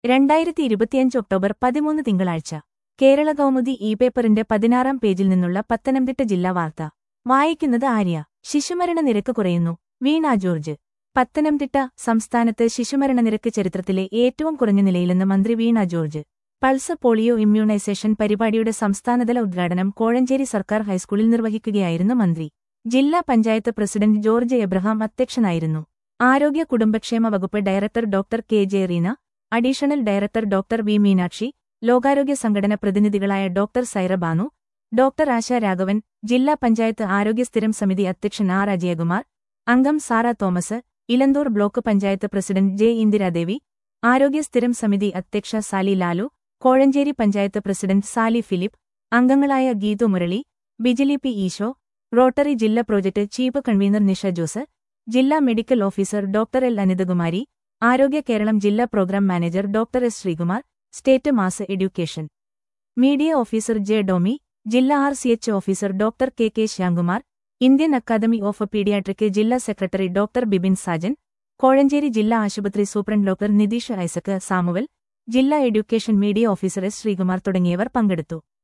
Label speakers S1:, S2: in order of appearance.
S1: രണ്ടായിരത്തി ഇരുപത്തിയഞ്ച് ഒക്ടോബർ പതിമൂന്ന് തിങ്കളാഴ്ച കേരള കൗമുദി ഇ പേപ്പറിന്റെ പതിനാറാം പേജിൽ നിന്നുള്ള പത്തനംതിട്ട ജില്ലാ വാർത്ത വായിക്കുന്നത് ആര്യ ശിശുമരണ നിരക്ക് കുറയുന്നു വീണ ജോർജ് പത്തനംതിട്ട സംസ്ഥാനത്ത് ശിശുമരണ നിരക്ക് ചരിത്രത്തിലെ ഏറ്റവും കുറഞ്ഞ നിലയിലെന്ന് മന്ത്രി Veena George pulse polio immunisation പരിപാടിയുടെ സംസ്ഥാനതല ഉദ്ഘാടനം കോഴഞ്ചേരി സർക്കാർ ഹൈസ്കൂളിൽ നിർവഹിക്കുകയായിരുന്നു മന്ത്രി ജില്ലാ പഞ്ചായത്ത് പ്രസിഡന്റ് ജോർജ് എബ്രഹാം അധ്യക്ഷനായിരുന്നു ആരോഗ്യ കുടുംബക്ഷേമ വകുപ്പ് director doctor K J Reena additional director doctor V Meenakshi ലോകാരോഗ്യ സംഘടന പ്രതിനിധികളായ ഡോക്ടർ സൈറ ബാനു ഡോക്ടർ ആശ രാഘവൻ ജില്ലാ പഞ്ചായത്ത് ആരോഗ്യ സ്ഥിരം സമിതി അധ്യക്ഷൻ ആർ അജയകുമാർ അംഗം Sara Thomas Elanthoor block panchayat president J Indiradevi ആരോഗ്യ സ്ഥിരം സമിതി അധ്യക്ഷ Sally Lalu Kozhencherry panchayat president Sally Philip അംഗങ്ങളായ ഗീതു മുരളി ബിജിലി പി ഈശോ റോട്ടറി ജില്ലാ project chief convener Nisha Jose ജില്ലാ medical officer doctor L Anithakumari ആരോഗ്യ കേരളം ജില്ലാ programme manager doctor S Sreekumar state mass education media officer J Domi ജില്ലാ R C H officer doctor K K Shyamkumar Indian academy of paediatric ജില്ലാ secretary doctor Bibin Sajan Kozhencherry ജില്ലാ ആശുപത്രി superintendent doctor Nitheesh Isaac Samuel ജില്ലാ education media officer S Sreekumar തുടങ്ങിയവർ പങ്കെടുത്തു